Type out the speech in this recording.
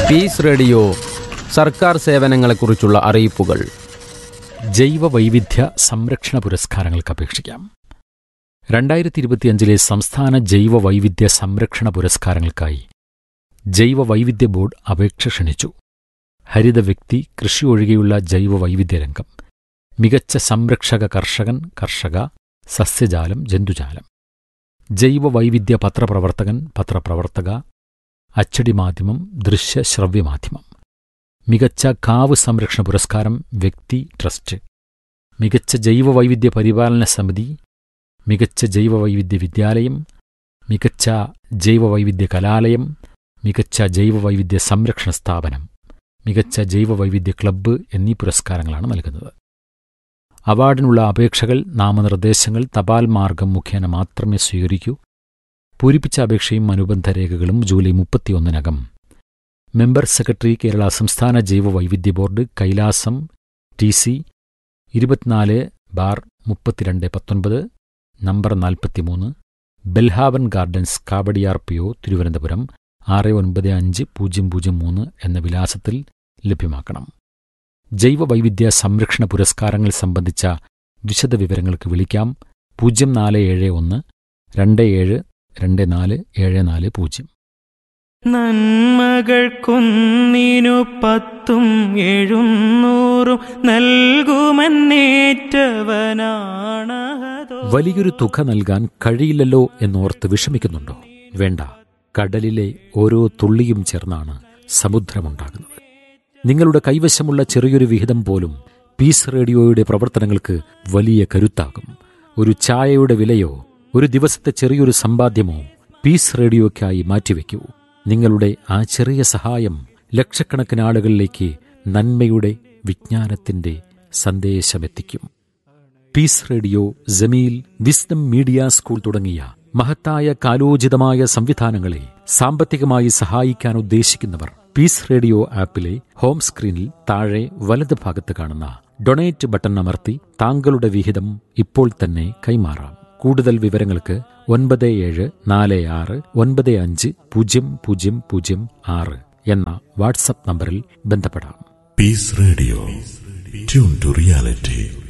Piece radio സർക്കാർ സേവനങ്ങളെക്കുറിച്ചുള്ള അറിയിപ്പുകൾ ജൈവ വൈവിധ്യ സംരക്ഷണ പുരസ്കാരങ്ങൾക്ക് അപേക്ഷിക്കാം രണ്ടായിരത്തി ഇരുപത്തിയഞ്ചിലെ സംസ്ഥാന ജൈവ വൈവിധ്യ സംരക്ഷണ പുരസ്കാരങ്ങൾക്കായി ജൈവ വൈവിധ്യ ബോർഡ് അപേക്ഷ ക്ഷണിച്ചു ഹരിത വ്യക്തി കൃഷി ഒഴികെയുള്ള ജൈവ വൈവിധ്യ രംഗം മികച്ച സംരക്ഷക കർഷകൻ കർഷക സസ്യജാലം ജന്തുജാലം ജൈവ വൈവിധ്യ പത്രപ്രവർത്തകൻ പത്രപ്രവർത്തക അച്ചടി മാധ്യമം ദൃശ്യ ശ്രവ്യ മാധ്യമം മികച്ച കാവ് സംരക്ഷണ പുരസ്കാരം വ്യക്തി ട്രസ്റ്റ് മികച്ച ജൈവ വൈവിധ്യ പരിപാലന സമിതി മികച്ച ജൈവ വൈവിധ്യ വിദ്യാലയം മികച്ച ജൈവ വൈവിധ്യ കലാലയം മികച്ച ജൈവ വൈവിധ്യ സംരക്ഷണ സ്ഥാപനം മികച്ച ജൈവ വൈവിധ്യ ക്ലബ്ബ് എന്നീ പുരസ്കാരങ്ങളാണ് നൽകുന്നത് അവാർഡിനുള്ള അപേക്ഷകൾ നാമനിർദ്ദേശങ്ങൾ തപാൽ മാർഗം മുഖേന മാത്രമേ സ്വീകരിക്കൂ പൂരിപ്പിച്ച അപേക്ഷയും അനുബന്ധ രേഖകളും ജൂലൈ മുപ്പത്തിയൊന്നിനകം മെമ്പർ സെക്രട്ടറി കേരള സംസ്ഥാന ജൈവ വൈവിധ്യ ബോർഡ് കൈലാസം ടി സി ഇരുപത്തിനാല് ബാർ മുപ്പത്തിരണ്ട് പത്തൊൻപത് നമ്പർ നാൽപ്പത്തിമൂന്ന് Belhaven gardens Kawdiar P O Thiruvananthapuram ആറ് ഒൻപത് അഞ്ച് പൂജ്യം പൂജ്യം മൂന്ന് എന്ന വിലാസത്തിൽ ലഭ്യമാക്കണം ജൈവ വൈവിധ്യ സംരക്ഷണ പുരസ്കാരങ്ങൾ സംബന്ധിച്ച വിശദവിവരങ്ങൾക്ക് വിളിക്കാം പൂജ്യം നാല് ഏഴ് ഒന്ന് രണ്ട് ഏഴ് രണ്ട് നാല് ഏഴ് നാല് പൂജ്യം നന്മകൾക്കൊന്നിനു പത്തും എഴുന്നൂറും നൽകുമെന്നേറ്റവനാണഹതോ വലിയൊരു തുക നൽകാൻ കഴിയില്ലല്ലോ എന്നോർത്ത് വിഷമിക്കുന്നുണ്ടോ വേണ്ട കടലിലെ ഓരോ തുള്ളിയും ചേർന്നാണ് സമുദ്രമുണ്ടാകുന്നത് നിങ്ങളുടെ കൈവശമുള്ള ചെറിയൊരു വിഹിതം പോലും പീസ് റേഡിയോയുടെ പ്രവർത്തനങ്ങൾക്ക് വലിയ കരുത്താകും ഒരു ചായയുടെ വിലയോ ഒരു ദിവസത്തെ ചെറിയൊരു സമ്പാദ്യമോ പീസ് റേഡിയോയ്ക്കായി മാറ്റിവെക്കൂ നിങ്ങളുടെ ആ ചെറിയ സഹായം ലക്ഷക്കണക്കിന് ആളുകളിലേക്ക് നന്മയുടെ വിജ്ഞാനത്തിന്റെ സന്ദേശമെത്തിക്കും peace radio Jameel wisdom media school തുടങ്ങിയ മഹത്തായ കാലോചിതമായ സംവിധാനങ്ങളെ സാമ്പത്തികമായി സഹായിക്കാൻ ഉദ്ദേശിക്കുന്നവർ പീസ് റേഡിയോ ആപ്പിലെ ഹോം സ്ക്രീനിൽ താഴെ വലത് ഭാഗത്ത് കാണുന്ന ഡൊണേറ്റ് ബട്ടൺ അമർത്തി താങ്കളുടെ വിഹിതം ഇപ്പോൾ തന്നെ കൈമാറാം കൂടുതൽ വിവരങ്ങൾക്ക് ഒൻപത് ഏഴ് നാല് ആറ് ഒൻപത് അഞ്ച് പൂജ്യം പൂജ്യം പൂജ്യം ആറ് എന്ന വാട്സപ്പ് നമ്പറിൽ ബന്ധപ്പെടാം Peace Radio. Tune to reality.